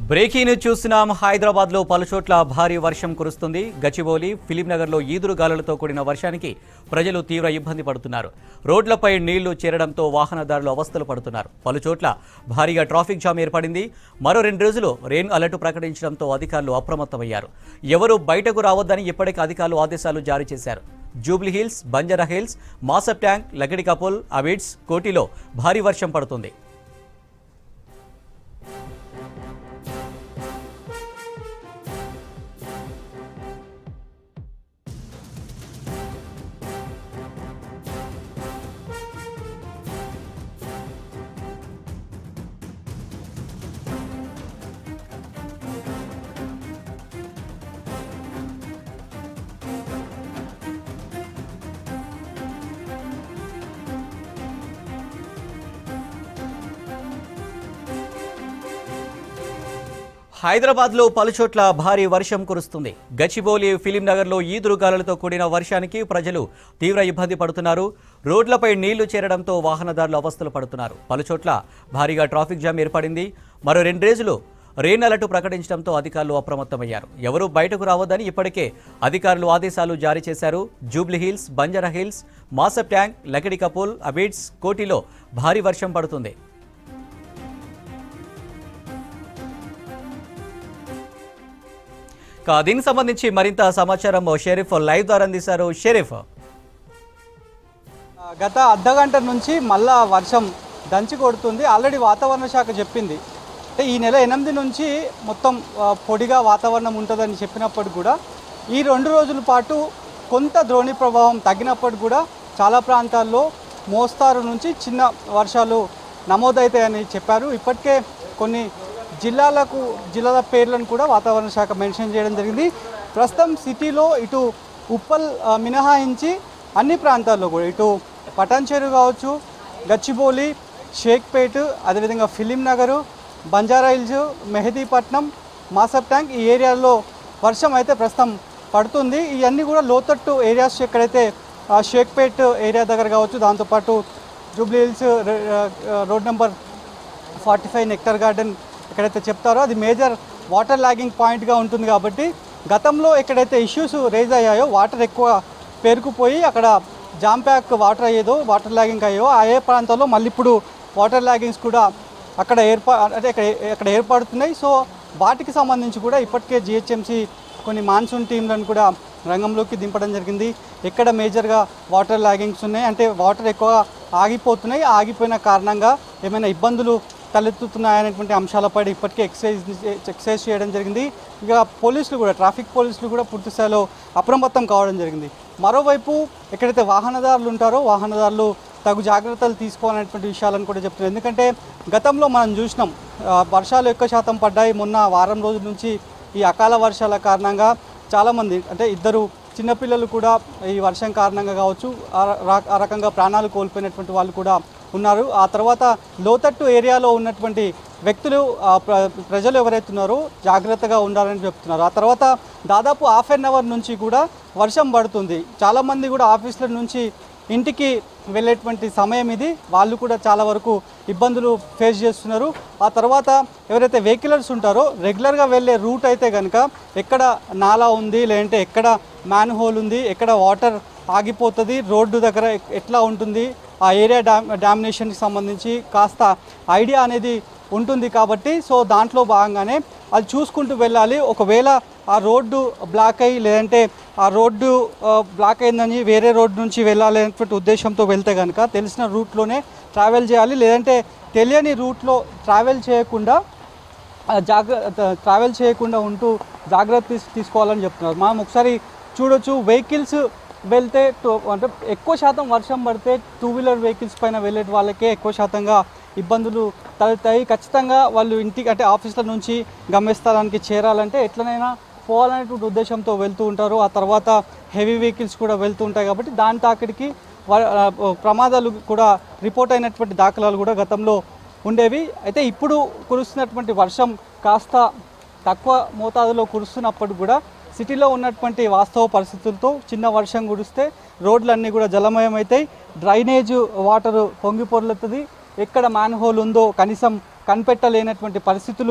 breaking news చూస్తున్నాం హైదరాబాద్ లో పలుచోట్ల భారీ వర్షం కురుస్తుంది గచ్చిబౌలి ఫిలిం నగర్ లో ఈదురు గాలులతో కూడిన వర్షానికి ప్రజలు తీవ్ర ఇబ్బంది పడుతున్నారు రోడ్లపై నీళ్లు చేరడంతో వాహనదారులు అవస్థలు పడుతున్నారు పలుచోట్ల భారీగా ట్రాఫిక్ జామ్ ఏర్పడింది మరో రెండు రోజులు రెయిన్ అలర్ట్ ప్రకటించడంతో అధికారులు అప్రమత్తమయ్యారు ఎవరూ బయటకు రావద్దని ఇప్పటికే అధికారులు ఆదేశాలు జారీ చేశారు Jubilee Hills Banjara Hills Masab Tank Lakdikapul Abids కోటిలో భారీ వర్షం పడుతుంది హైదరాబాద్ లో పలుచోట్ల భారీ వర్షం కురుస్తుంది గచ్చిబౌలి ఫిలిం నగర్ లో ఈదురుగాలులతో కూడిన వర్షానికి ప్రజలు తీవ్ర ఇబ్బంది పడుతున్నారు రోడ్లపై నీళ్లు చేరడంతో వాహనదారులు అవస్థలు పడుతున్నారు పలుచోట్ల భారీగా ట్రాఫిక్ జామ్ ఏర్పడింది మరో రెండు రోజులు రెయిన్ అలర్ట్ ప్రకటించడంతో అధికారులు అప్రమత్తమయ్యారు ఎవరూ బయటకు రావద్దని ఇప్పటికే అధికారులు ఆదేశాలు జారీ చేశారు Jubilee Hills Banjara Hills Masab Tank Lakdikapul Abids కోటిలో భారీ వర్షం పడుతుంది ఇక దీనికి సంబంధించి మరింత సమాచారం షరీఫ్ లైవ్ ద్వారా అందిస్తారు షరీఫ్ గత అర్ధ గంట నుంచి మళ్ళా వర్షం దంచి కొడుతుంది ఆల్రెడీ వాతావరణ శాఖ చెప్పింది అంటే ఈ నెల ఎనిమిది నుంచి మొత్తం ఆ, పొడిగా వాతావరణం ఉంటుందని చెప్పినప్పటికి కూడా ఈ రెండు రోజుల పాటు కొంత ద్రోణి ప్రభావం తగ్గినప్పటికి కూడా చాలా ప్రాంతాల్లో మోస్తారు నుంచి చిన్న వర్షాలు నమోదవుతాయని చెప్పారు ఇప్పటికే కొన్ని జిల్లాలకు జిల్లాల పేర్లను కూడా వాతావరణ శాఖ మెన్షన్ చేయడం జరిగింది ప్రస్తుతం సిటీలో ఇటు ఉప్పల్ ఆ, మినహాయించి అన్ని ప్రాంతాల్లో కూడా ఇటు పటాన్చేరు కావచ్చు గచ్చిబౌలి షేక్పేట్ అదేవిధంగా Film Nagar Banjara Hills Mehdipatnam Masab Tank ఈ ఏరియాలో వర్షం అయితే ప్రస్తుతం పడుతుంది ఇవన్నీ కూడా లోతట్టు ఏరియాస్ ఎక్కడైతే ఆ, షేక్పేట్ ఏరియా దగ్గర కావచ్చు దాంతోపాటు జూబ్లీ హిల్స్ ర- ఆ, road number forty five Nectar Garden ఎక్కడైతే చెప్తారో అది మేజర్ వాటర్ లాగింగ్ పాయింట్గా ఉంటుంది కాబట్టి గతంలో ఎక్కడైతే ఇష్యూస్ రేజ్ అయ్యాయో వాటర్ ఎక్కువ పేరుకుపోయి అక్కడ జామ్ ప్యాక్ వాటర్ అయ్యేదో వాటర్ లాగింగ్ అయ్యో ఆ ఏ ప్రాంతాల్లో మళ్ళీ ఇప్పుడు వాటర్ లాగింగ్స్ కూడా అక్కడ ఏర్పా అంటే అక్కడ అక్కడ ఏర్పడుతున్నాయి సో వాటికి సంబంధించి కూడా ఇప్పటికే జిహెచ్ఎంసీ కొన్ని మాన్సూన్ టీంలను కూడా రంగంలోకి దింపడం జరిగింది ఎక్కడ మేజర్గా వాటర్ లాగింగ్స్ ఉన్నాయి అంటే వాటర్ ఎక్కువ ఆగిపోతున్నాయి ఆగిపోయిన కారణంగా ఏమైనా ఇబ్బందులు తలెత్తుతున్నాయనేటువంటి అంశాలపై ఇప్పటికే ఎక్సైజ్ ఎక్సైజ్ చేయడం జరిగింది ఇక పోలీసులు కూడా ట్రాఫిక్ పోలీసులు కూడా పూర్తి స్థాయిలో అప్రమత్తం కావడం జరిగింది మరోవైపు ఎక్కడైతే వాహనదారులు ఉంటారో వాహనదారులు తగు జాగ్రత్తలు తీసుకోవాలనేటువంటి విషయాలను కూడా చెప్తున్నారు ఎందుకంటే గతంలో మనం చూసినాం ఆ, వర్షాలు ఎక్కువ శాతం పడ్డాయి మొన్న వారం రోజుల నుంచి ఈ అకాల వర్షాల కారణంగా చాలామంది అంటే ఇద్దరు చిన్నపిల్లలు కూడా ఈ వర్షం కారణంగా కావచ్చు ఆ ర- ఆ రకంగా ప్రాణాలు కోల్పోయినటువంటి వాళ్ళు కూడా ఉన్నారు ఆ తర్వాత లోతట్టు ఏరియాలో ఉన్నటువంటి వ్యక్తులు ఆ ప్ర- ప్రజలు ఎవరైతే ఉన్నారో జాగ్రత్తగా ఉండాలని చెప్తున్నారు ఆ తర్వాత దాదాపు హాఫ్ అన్ అవర్ నుంచి కూడా వర్షం పడుతుంది చాలామంది కూడా ఆఫీసుల నుంచి ఇంటికి వెళ్ళేటువంటి సమయం ఇది వాళ్ళు కూడా చాలా వరకు ఇబ్బందులు ఫేస్ చేస్తున్నారు ఆ తర్వాత ఎవరైతే వెహికలర్స్ ఉంటారో రెగ్యులర్గా వెళ్ళే రూట్ అయితే కనుక ఎక్కడ నాలా ఉంది లేదంటే ఎక్కడ మ్యాన్ హోల్ ఉంది ఎక్కడ వాటర్ ఆగిపోతుంది రోడ్డు దగ్గర ఎ- ఎట్లా ఉంటుంది ఆ ఏరియా డామ్ డామినేషన్కి సంబంధించి కాస్త ఐడియా అనేది ఉంటుంది కాబట్టి సో దాంట్లో భాగంగానే అది చూసుకుంటూ వెళ్ళాలి ఒకవేళ ఆ రోడ్డు బ్లాక్ అయ్యి లేదంటే ఆ రోడ్డు ఆ, బ్లాక్ అయిందని వేరే రోడ్డు నుంచి వెళ్ళాలి అనేటువంటి ఉద్దేశంతో వెళ్తే కనుక తెలిసిన రూట్లోనే ట్రావెల్ చేయాలి లేదంటే తెలియని రూట్లో ట్రావెల్ చేయకుండా ఆ, జాగ్రత్త ట్రావెల్ చేయకుండా ఉంటూ జాగ్రత్త తీస్- తీసుకోవాలని చెప్తున్నారు మనం ఒకసారి చూడొచ్చు వెహికల్స్ వెళ్తే టు- అంటే ఎక్కువ శాతం వర్షం పడితే టూ వీలర్ వెహికల్స్ పైన వెళ్ళే వాళ్ళకే ఎక్కువ శాతంగా ఇబ్బందులు తలెత్తాయి ఖచ్చితంగా వాళ్ళు ఇంటికి అంటే ఆఫీసుల నుంచి గమ్యస్థానానికి చేరాలంటే ఎట్లనైనా పోవాలనేటువంటి ఉద్దేశంతో వెళ్తూ ఉంటారు ఆ తర్వాత హెవీ వెహికల్స్ కూడా వెళ్తూ ఉంటాయి కాబట్టి దాని తాకిడికి వ- ఆ, ప్రమాదాలు కూడా రిపోర్ట్ అయినటువంటి దాఖలాలు కూడా గతంలో ఉండేవి అయితే ఇప్పుడు కురుస్తున్నటువంటి వర్షం కాస్త తక్కువ మోతాదులో కురుస్తున్నప్పుడు కూడా సిటీలో ఉన్నటువంటి వాస్తవ పరిస్థితులతో చిన్న వర్షం కురిస్తే రోడ్లన్నీ కూడా జలమయం అవుతాయి డ్రైనేజ్ వాటర్ పొంగి పొర్లుతుంది ఎక్కడ మ్యాన్ హోల్ ఉందో కనీసం కనిపెట్టలేనటువంటి పరిస్థితులు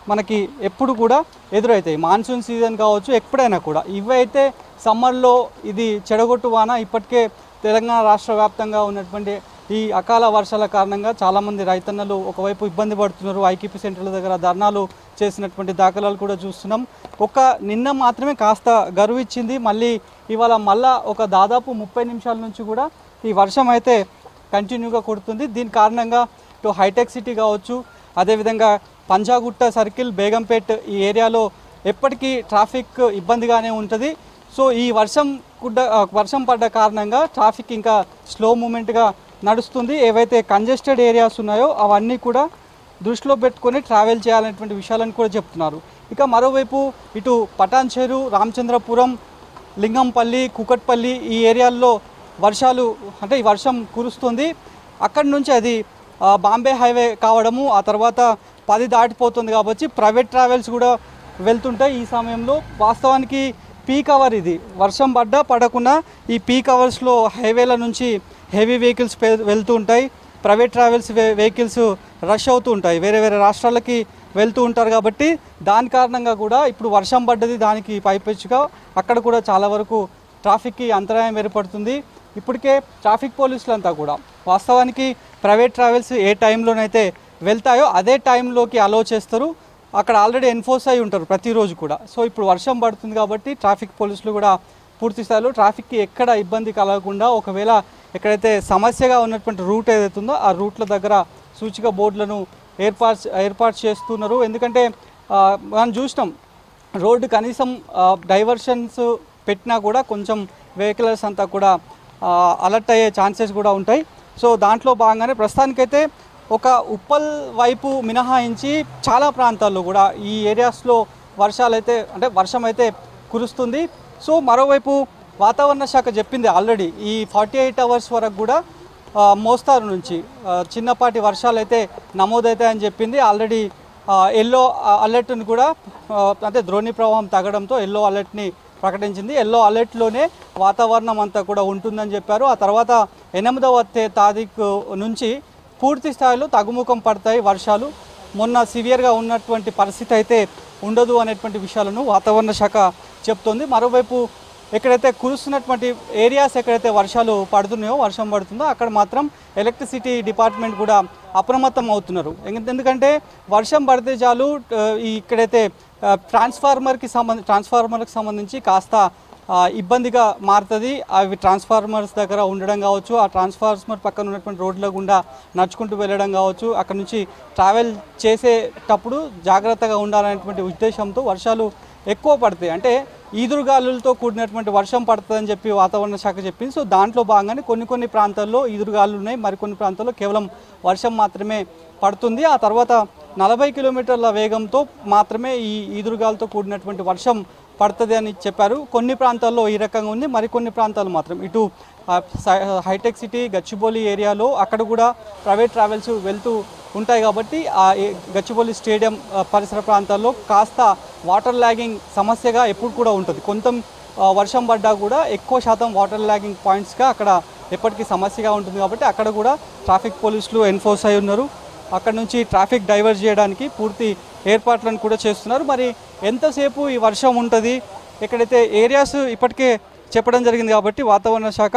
మనకి ఎప్పుడు కూడా ఎదురవుతాయి మాన్సూన్ సీజన్ కావచ్చు ఎప్పుడైనా కూడా ఇవైతే సమ్మర్లో ఇది చెడగొట్టు వాన ఇప్పటికే తెలంగాణ రాష్ట్ర వ్యాప్తంగా ఉన్నటువంటి ఈ అకాల వర్షాల కారణంగా చాలామంది రైతన్నలు ఒకవైపు ఇబ్బంది పడుతున్నారు ఐకేపీ సెంటర్ల దగ్గర ధర్నాలు చేసినటువంటి దాఖలాలు కూడా చూస్తున్నాం ఒక నిన్న మాత్రమే కాస్త గరువు ఇచ్చింది మళ్ళీ ఇవాళ మళ్ళా ఒక దాదాపు ముప్పై నిమిషాల నుంచి కూడా ఈ వర్షం అయితే కంటిన్యూగా కొడుతుంది దీని కారణంగా ఇటు హైటెక్ సిటీ కావచ్చు అదేవిధంగా పంజాగుట్ట సర్కిల్ బేగంపేట్ ఈ ఏరియాలో ఎప్పటికీ ట్రాఫిక్ ఇబ్బందిగానే ఉంటుంది సో ఈ వర్షం కుడ్డ ఆ, వర్షం పడ్డ కారణంగా ట్రాఫిక్ ఇంకా స్లో మూమెంట్గా నడుస్తుంది ఏవైతే కంజెస్టెడ్ ఏరియాస్ ఉన్నాయో అవన్నీ కూడా దృష్టిలో పెట్టుకొని ట్రావెల్ చేయాలనేటువంటి విషయాలను కూడా చెప్తున్నారు ఇక మరోవైపు ఇటు పటాన్చేరు రామచంద్రపురం లింగంపల్లి కుకట్పల్లి ఈ ఏరియాల్లో వర్షాలు అంటే ఈ వర్షం కురుస్తుంది అక్కడి నుంచి అది ఆ, బాంబే హైవే కావడము ఆ తర్వాత పది దాటిపోతుంది కాబట్టి ప్రైవేట్ ట్రావెల్స్ కూడా వెళ్తుంటాయి ఈ సమయంలో వాస్తవానికి పీక్ అవర్ ఇది వర్షం పడ్డా పడకుండా ఈ పీక్ అవర్స్లో హైవేల నుంచి హెవీ వెహికల్స్ వెళ్తూ ఉంటాయి ప్రైవేట్ ట్రావెల్స్ వే- వెహికల్స్ రష్ అవుతూ ఉంటాయి వేరే వేరే రాష్ట్రాలకి వెళ్తూ ఉంటారు కాబట్టి దాని కారణంగా కూడా ఇప్పుడు వర్షం పడ్డది దానికి పైపెచ్చుగా అక్కడ కూడా చాలా వరకు ట్రాఫిక్కి అంతరాయం ఏర్పడుతుంది ఇప్పటికే ట్రాఫిక్ పోలీసులు అంతా కూడా వాస్తవానికి ప్రైవేట్ ట్రావెల్స్ ఏ టైంలోనైతే వెళ్తాయో అదే టైంలోకి అలో చేస్తారు అక్కడ ఆల్రెడీ ఎన్ఫోర్స్ అయి ఉంటారు ప్రతిరోజు కూడా సో ఇప్పుడు వర్షం పడుతుంది కాబట్టి ట్రాఫిక్ పోలీసులు కూడా పూర్తి స్థాయిలో ట్రాఫిక్కి ఎక్కడ ఇబ్బంది కలగకుండా ఒకవేళ ఎక్కడైతే సమస్యగా ఉన్నటువంటి రూట్ ఏదైతే ఉందో ఆ రూట్ల దగ్గర సూచిక బోర్డులను ఏర్పాటు ఏర్పాటు చేస్తున్నారు ఎందుకంటే ఆ, మనం చూసినాం రోడ్డు కనీసం డైవర్షన్స్ పెట్టినా కూడా కొంచెం వెహికల్స్ అంతా కూడా అలర్ట్ అయ్యే ఛాన్సెస్ కూడా ఉంటాయి సో దాంట్లో భాగంగానే ప్రస్తుతానికైతే ఒక ఉప్పల్ వైపు మినహాయించి చాలా ప్రాంతాల్లో కూడా ఈ ఏరియాస్లో వర్షాలు అయితే అంటే వర్షం అయితే కురుస్తుంది సో మరోవైపు వాతావరణ శాఖ చెప్పింది ఆల్రెడీ ఈ ఫార్టీ ఎయిట్ అవర్స్ వరకు కూడా ఆ, మోస్తారు నుంచి ఆ, చిన్నపాటి వర్షాలు అయితే నమోదవుతాయని చెప్పింది ఆల్రెడీ ఎల్లో అలర్ట్ని కూడా ఆ, అంటే ద్రోణి ప్రవాహం తగ్గడంతో ఎల్లో అలర్ట్ని ప్రకటించింది ఎల్లో అలర్ట్లోనే వాతావరణం అంతా కూడా ఉంటుందని చెప్పారు ఆ తర్వాత ఎనిమిదవ తే- తారీఖు నుంచి పూర్తి స్థాయిలో తగ్గుముఖం పడతాయి వర్షాలు మొన్న సివియర్గా ఉన్నటువంటి పరిస్థితి అయితే ఉండదు అనేటువంటి విషయాలను వాతావరణ శాఖ చెప్తోంది మరోవైపు ఎక్కడైతే కురుస్తున్నటువంటి ఏరియాస్ ఎక్కడైతే వర్షాలు పడుతున్నాయో వర్షం పడుతుందో అక్కడ మాత్రం ఎలక్ట్రిసిటీ డిపార్ట్మెంట్ కూడా అప్రమత్తం అవుతున్నారు ఎందు- ఎందుకంటే వర్షం పడితే చాలు ఆ, ఈ ఇక్కడైతే ఆ, ట్రాన్స్ఫార్మర్కి సంబంధ ట్రాన్స్ఫార్మర్కి సంబంధించి కాస్త ఆ, ఇబ్బందిగా మారుతుంది అవి ట్రాన్స్ఫార్మర్స్ దగ్గర ఉండడం కావచ్చు ఆ ట్రాన్స్ఫార్మర్ పక్కన ఉన్నటువంటి రోడ్ల గుండా నడుచుకుంటూ వెళ్ళడం కావచ్చు అక్కడ నుంచి ట్రావెల్ చేసేటప్పుడు జాగ్రత్తగా ఉండాలనేటువంటి ఉద్దేశంతో వర్షాలు ఎక్కువ పడతాయి అంటే ఈదురుగాలులతో కూడినటువంటి వర్షం పడుతుందని చెప్పి వాతావరణ శాఖ చెప్పింది సో దాంట్లో భాగంగానే కొన్ని కొన్ని ప్రాంతాల్లో ఈదురుగాలు ఉన్నాయి మరికొన్ని ప్రాంతాల్లో కేవలం వర్షం మాత్రమే పడుతుంది ఆ తర్వాత నలభై కిలోమీటర్ల వేగంతో మాత్రమే ఈ ఈదురుగాలతో కూడినటువంటి వర్షం పడుతుంది అని చెప్పారు కొన్ని ప్రాంతాల్లో ఈ రకంగా ఉంది మరికొన్ని ప్రాంతాలు మాత్రం ఇటు ఆ, సై- హైటెక్ సిటీ గచ్చిబౌలి ఏరియాలో అక్కడ కూడా ప్రైవేట్ ట్రావెల్స్ వెళ్తూ ఉంటాయి కాబట్టి ఆ ఏ- గచ్చిబౌలి స్టేడియం ఆ, పరిసర ప్రాంతాల్లో కాస్త వాటర్ ల్యాగింగ్ సమస్యగా ఎప్పుడు కూడా ఉంటుంది కొంత ఆ, వర్షం పడ్డా కూడా ఎక్కువ శాతం వాటర్ ల్యాగింగ్ పాయింట్స్గా అక్కడ ఎప్పటికీ సమస్యగా ఉంటుంది కాబట్టి అక్కడ కూడా ట్రాఫిక్ పోలీసులు ఎన్ఫోర్స్ అయి ఉన్నారు అక్కడ నుంచి ట్రాఫిక్ డైవర్ట్ చేయడానికి పూర్తి ఏర్పాట్లను కూడా చేస్తున్నారు మరి ఎంతసేపు ఈ వర్షం ఉంటుంది ఎక్కడైతే ఏరియాస్ ఇప్పటికే చెప్పడం జరిగింది కాబట్టి వాతావరణ శాఖ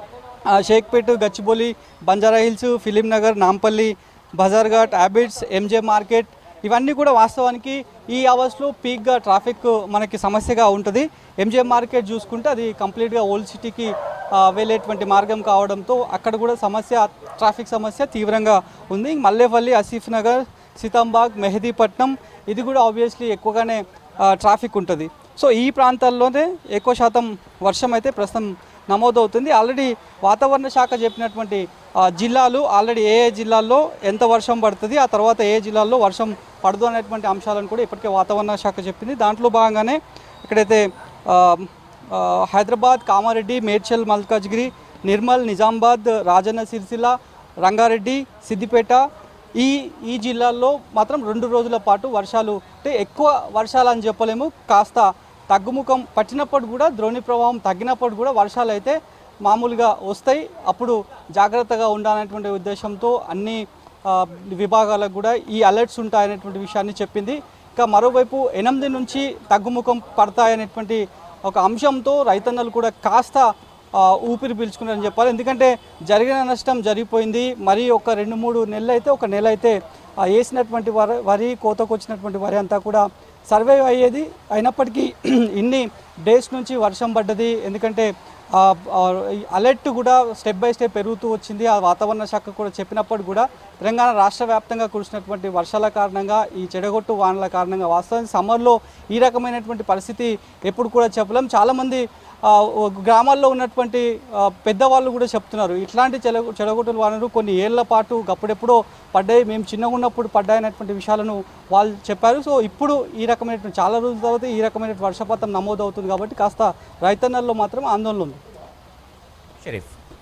ఆ, షేక్పేట్ గచ్చిబౌలి బంజారా హిల్స్ ఫిలిం నగర్ నాంపల్లి బజార్ఘాట్ హ్యాబిట్స్ ఎంజే మార్కెట్ ఇవన్నీ కూడా వాస్తవానికి ఈ అవర్స్లో పీక్గా ట్రాఫిక్ మనకి సమస్యగా ఉంటుంది ఎంజే మార్కెట్ చూసుకుంటే అది కంప్లీట్గా ఓల్డ్ సిటీకి ఆ, వెళ్ళేటువంటి మార్గం కావడంతో అక్కడ కూడా సమస్య ట్రాఫిక్ సమస్య తీవ్రంగా ఉంది మల్లేపల్లి ఆసిఫ్ నగర్ సీతాంబాగ్ మెహదీపట్నం ఇది కూడా ఆబ్వియస్లీ ఎక్కువగానే ఆ, ట్రాఫిక్ ఉంటుంది సో ఈ ప్రాంతాల్లోనే ఎక్కువ శాతం వర్షం అయితే ప్రస్తుతం నమోదవుతుంది ఆల్రెడీ వాతావరణ శాఖ చెప్పినటువంటి ఆ, జిల్లాలు ఆల్రెడీ ఏ ఏ జిల్లాల్లో ఎంత వర్షం పడుతుంది ఆ తర్వాత ఏ జిల్లాల్లో వర్షం పడదు అనేటువంటి అంశాలను కూడా ఇప్పటికే వాతావరణ శాఖ చెప్పింది దాంట్లో భాగంగానే ఇక్కడైతే ఆ, ఆ, హైదరాబాద్ కామారెడ్డి మేడ్చల్ మల్కాజ్గిరి నిర్మల్ నిజామాబాద్ రాజన్న సిరిసిల్ల రంగారెడ్డి సిద్దిపేట ఈ ఈ జిల్లాల్లో మాత్రం రెండు రోజుల పాటు వర్షాలు అంటే ఎక్కువ వర్షాలు అని చెప్పలేము కాస్త తగ్గుముఖం పట్టినప్పుడు కూడా ద్రోణి ప్రభావం తగ్గినప్పుడు కూడా వర్షాలు అయితే మామూలుగా వస్తాయి అప్పుడు జాగ్రత్తగా ఉండాలనేటువంటి ఉద్దేశంతో అన్ని ఆ, విభాగాలకు కూడా ఈ అలర్ట్స్ ఉంటాయనేటువంటి విషయాన్ని చెప్పింది ఇక మరోవైపు ఎనిమిది నుంచి తగ్గుముఖం పడతాయనేటువంటి ఒక అంశంతో రైతన్నలు కూడా కాస్త ఆ, ఊపిరి పీల్చుకున్నారని చెప్పాలి ఎందుకంటే జరిగిన నష్టం జరిగిపోయింది మరి ఒక రెండు మూడు నెలలు అయితే ఒక నెల అయితే ఆ వేసినటువంటి వరి వరి కోతకు వచ్చినటువంటి వరి అంతా కూడా సర్వైవ్ అయ్యేది అయినప్పటికీ ఇన్ని డేస్ నుంచి వర్షం పడ్డది ఎందుకంటే ఆ, ఆ, ఈ అలర్ట్ కూడా స్టెప్ బై స్టెప్ పెరుగుతూ వచ్చింది ఆ వాతావరణ శాఖ కూడా చెప్పినప్పుడు కూడా తెలంగాణ రాష్ట్ర వ్యాప్తంగా కురిసినటువంటి వర్షాల కారణంగా ఈ చెడగొట్టు వానల కారణంగా వాస్తవానికి సమ్మర్లో ఈ రకమైనటువంటి పరిస్థితి ఎప్పుడు కూడా చెప్పలేం చాలామంది ఆ, ఓ గ్రామాల్లో ఉన్నటువంటి ఆ, పెద్దవాళ్ళు కూడా చెప్తున్నారు ఇట్లాంటి చెడ చెడగొట్టుల వానలు కొన్ని ఏళ్ల పాటు అప్పుడెప్పుడో పడ్డాయి మేము చిన్నగా ఉన్నప్పుడు పడ్డాయనేటువంటి విషయాలను వాళ్ళు చెప్పారు సో ఇప్పుడు ఈ రకమైనటువంటి చాలా రోజుల తర్వాత ఈ రకమైన వర్షపాతం నమోదవుతుంది కాబట్టి కాస్త రైతన్నల్లో మాత్రం ఆందోళన ఉంది షరీఫ్